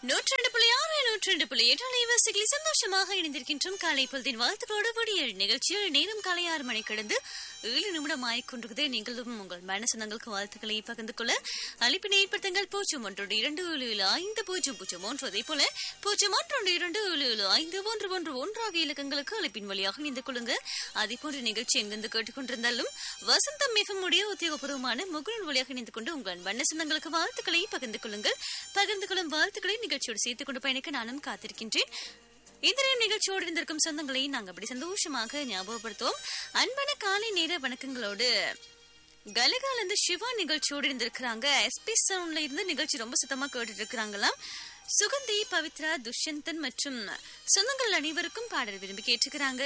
நூற்றண்டு புள்ளி ஆறு நூற்றண்டு புள்ளி எட்டு அலைவாசிகளை சந்தோஷமாக இணைந்திருக்கின்றோம் காலை பொழுதின் வாழ்த்துக்களோடு விடியல் நிகழ்ச்சியில் நேரம் காலை ஆறு மணி கடந்து ஏழு நிமிடம் ஆயிக்கொண்டிருக்குது நீங்களும் உங்கள் மனசனங்களுக்கு வாழ்த்துக்களை பகிர்ந்து கொள்ள அழைப்பினை ஏற்படுத்துங்கள் பூஜ்ஜியம் ஒன்றோடு இரண்டு ஏழு ஏழு ஐந்து பூஜ்ஜியம் பூஜ்ஜியம் ஒன்று அதே போல பூஜ்ஜியம் ஒன்றொன்று இரண்டு ஏழு ஏழு ஐந்து ஒன்று ஒன்று ஒன்று ஆகிய இலக்கங்களுக்கு அழைப்பின் வழியாக இணைந்து கொள்ளுங்க அதே போன்ற நிகழ்ச்சி எங்கிருந்து கேட்டுக்கொண்டிருந்தாலும் வசந்தம் மிகவும் உடைய உத்தியோகபூர்வமான முகநூல் வழியாக இணைந்து கொண்டு உங்கள் வண்ணசனங்களுக்கு வாழ்த்துக்களை பகிர்ந்து கொள்ளுங்கள் பகிர்ந்து கொள்ளும் வாழ்த்துக்களை நிகழ்ச்சியோடு சேர்த்துக் கொண்டு பயணிக்க நானும் காத்திருக்கின்றேன் இந்த நேரம் நிகழ்ச்சியோடு இருந்திருக்கும் சொந்தங்களை நாங்க அப்படி சந்தோஷமாக ஞாபகப்படுத்துவோம் அன்பான காலை நேர வணக்கங்களோடு கலகால இருந்து சிவா நிகழ்ச்சியோடு இருந்திருக்கிறாங்க எஸ்பி சவுண்ட்ல இருந்து நிகழ்ச்சி ரொம்ப சுத்தமா கேட்டுட்டு இருக்கிறாங்களாம் சுகந்தி பவித்ரா துஷ்யந்தன் மற்றும் சொந்தங்கள் அனைவருக்கும் பாடல் விரும்பி கேட்டுக்கிறாங்க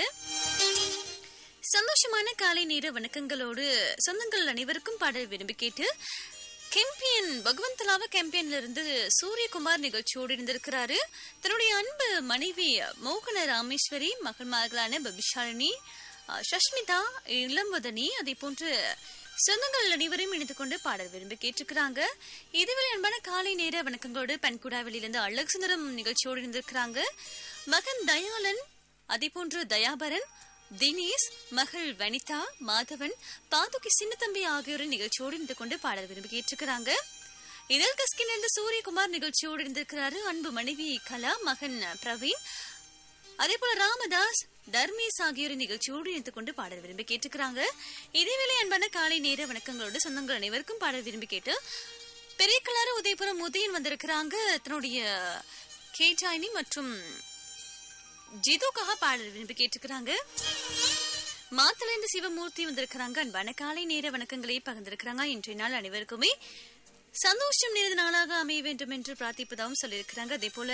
சந்தோஷமான காலை நேர வணக்கங்களோடு சொந்தங்கள் அனைவருக்கும் பாடல் விரும்பி கேட்டு கெம்பியன் பகவந்தலாவ கேம்பியன்ல இருந்து சூரியகுமார் நிகழ்ச்சியோடு இருந்திருக்கிறாரு தன்னுடைய அன்பு மனைவி மோகன ராமேஸ்வரி மகள்மார்களான பபிஷாலினி அஹ், சஷ்மிதா இளம்பதனி அதே போன்று சொந்தங்கள் அனைவரையும் இணைந்து கொண்டு பாடல் விரும்பி கேட்டிருக்கிறாங்க இதுவரை அன்பான காலை நேர வணக்கங்களோடு பன்குடாவெளியிலிருந்து அழகு சுந்தரம் நிகழ்ச்சியோடு இருந்திருக்கிறாங்க மகன் தயாளன் அதே போன்று தயாபரன் தினேஷ் மகள் வனிதா மாதவன் பாதுகி சின்னத்தம்பி ஆகியோரின் நிகழ்ச்சியோடு இருந்து கொண்டு பாடல் விரும்பி கேட்டிருக்கிறாங்க இதழ் கஸ்கின் என்ற சூரியகுமார் நிகழ்ச்சியோடு இருந்திருக்கிறாரு அன்பு மனைவி கலா மகன் பிரவீன் அதே போல ராமதாஸ் தர்மேஷ் ஆகியோரின் நிகழ்ச்சியோடு இணைந்து கொண்டு பாடல் விரும்பி கேட்டுக்கிறாங்க இதேவேளை அன்பான காலை நேர வணக்கங்களோடு சொந்தங்கள் அனைவருக்கும் பாடல் விரும்பி கேட்டு பெரிய கலாறு உதயபுரம் உதயன் வந்திருக்கிறாங்க தன்னுடைய கேஜாயினி மற்றும் ஜிதுக்காக பாடல் விரும்பி கேட்டுக்கிறாங்க மாத்தளைந்த சிவமூர்த்தி வந்திருக்கிறாங்க அன்பான காலை நேர வணக்கங்களை பகிர்ந்திருக்கிறாங்க இன்றைய நாள் அனைவருக்குமே சந்தோஷம் நிறைந்த நாளாக அமைய வேண்டும் என்று பிரார்த்திப்பதாகவும் சொல்லியிருக்கிறாங்க அதே போல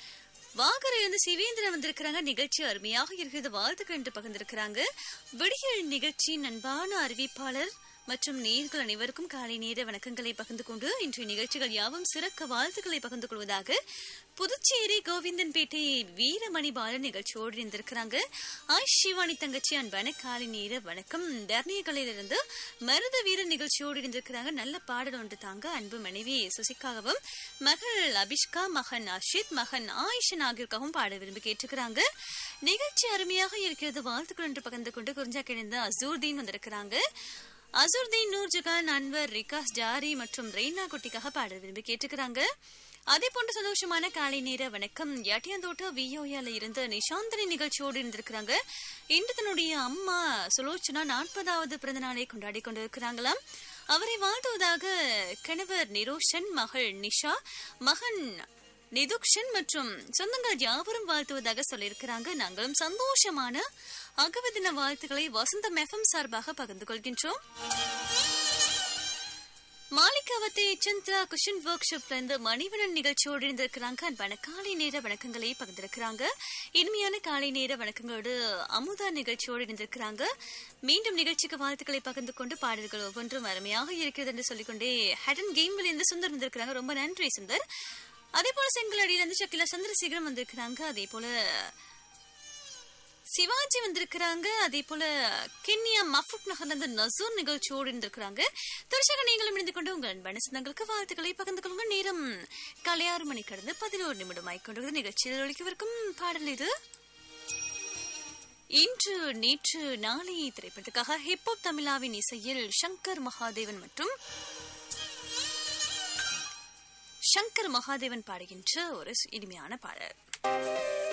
வாகர இருந்து சிவேந்திரன் வந்திருக்கிறாங்க நிகழ்ச்சி அருமையாக இருக்கிறது வாழ்த்துக்கள் என்று பகிர்ந்திருக்கிறாங்க விடியல் நிகழ்ச்சியின் அன்பான அறிவிப்பாளர் மற்றும் நேர்கள் அனைவருக்கும் காலை நேர வணக்கங்களை பகிர்ந்து கொண்டு இன்றைய நிகழ்ச்சிகள் யாவும் சிறக்க வாழ்த்துக்களை பகிர்ந்து கொள்வதாக புதுச்சேரி கோவிந்தன்பேட்டை வீரமணி பாலன் நிகழ்ச்சியோடு இருந்திருக்கிறாங்க ஆய் சிவானி தங்கச்சி அன்பான காலை நேர வணக்கம் தர்ணியகலையிலிருந்து மருத வீரன் நிகழ்ச்சியோடு இருந்திருக்கிறாங்க நல்ல பாடல் ஒன்று தாங்க அன்பு மனைவி சுசிக்காகவும் மகள் அபிஷ்கா மகன் அஷித் மகன் ஆயிஷன் ஆகியோருக்காகவும் பாட விரும்பி கேட்டுக்கிறாங்க நிகழ்ச்சி அருமையாக இருக்கிறது வாழ்த்துக்கள் என்று பகிர்ந்து கொண்டு குறிஞ்சா கிழந்த அசூர்தீன் வந்திருக்கிறாங்க அசூர்தீன் நூர்ஜகான் அன்வர் ரிகாஸ் ஜாரி மற்றும் ரெய்னா குட்டிக்காக பாடல் விரும்பி கேட்டுக்கிறாங்க அதே போன்ற சந்தோஷமான காலை நேர வணக்கம் யாட்டியாந்தோட்ட வியோயால இருந்த நிஷாந்தனி நிகழ்ச்சியோடு இருந்திருக்கிறாங்க இன்று தன்னுடைய அம்மா சுலோச்சனா நாற்பதாவது பிறந்த நாளை கொண்டாடி கொண்டிருக்கிறாங்களாம் அவரை வாழ்த்துவதாக கணவர் நிரோஷன் மகள் நிஷா மகன் நிதுக்ஷன் மற்றும் சொந்தங்கள் யாவரும் வாழ்த்துவதாக சொல்லியிருக்கிறாங்க நாங்களும் சந்தோஷமான அகவ தின வாழ்த்துக்களை வசந்தம் எஃப்எம் சார்பாக பகிர்ந்து கொள்கின்றோம் மாலிகாவத்தை சந்திரா குஷன் ஒர்க் ஷாப்ல இருந்து மணிவனன் நிகழ்ச்சியோடு இருந்திருக்கிறாங்க அன்பான காலை நேர வணக்கங்களை பகிர்ந்திருக்கிறாங்க இனிமையான காலை நேர வணக்கங்களோடு அமுதா நிகழ்ச்சியோடு இருந்திருக்கிறாங்க மீண்டும் நிகழ்ச்சிக்கு வாழ்த்துக்களை பகிர்ந்து கொண்டு பாடல்கள் ஒவ்வொன்றும் அருமையாக இருக்கிறது என்று சொல்லிக்கொண்டே ஹடன் கேம்ல இருந்து சுந்தர் வந்திருக்கிறாங்க ரொம்ப நன்றி சுந்தர் அதே போல செங்கலடியில இருந்து சக்கிலா சந்திரசேகரம் வந்திருக்கிறாங்க அதே போல சிவாஜி வந்திருக்கிறாங்க அதே போல கென்யா மஃபுக் நகர்ல இருந்து நசூர் நிகழ்ச்சியோடு இருந்திருக்கிறாங்க தொடர்ச்சியாக நீங்களும் இணைந்து கொண்டு உங்கள் அன்பான சொந்தங்களுக்கு வாழ்த்துக்களை பகிர்ந்து கொள்ளுங்க நேரம் காலை ஆறு மணி கடந்து பதினோரு நிமிடம் ஆய்கொண்டிருக்கிறது நிகழ்ச்சியில் ஒழிக்கவிருக்கும் பாடல் இது இன்று நேற்று நாளை திரைப்படத்துக்காக ஹிப்ஹாப் தமிழாவின் இசையில் சங்கர் மகாதேவன் மற்றும் சங்கர் மகாதேவன் பாடுகின்ற ஒரு இனிமையான பாடல்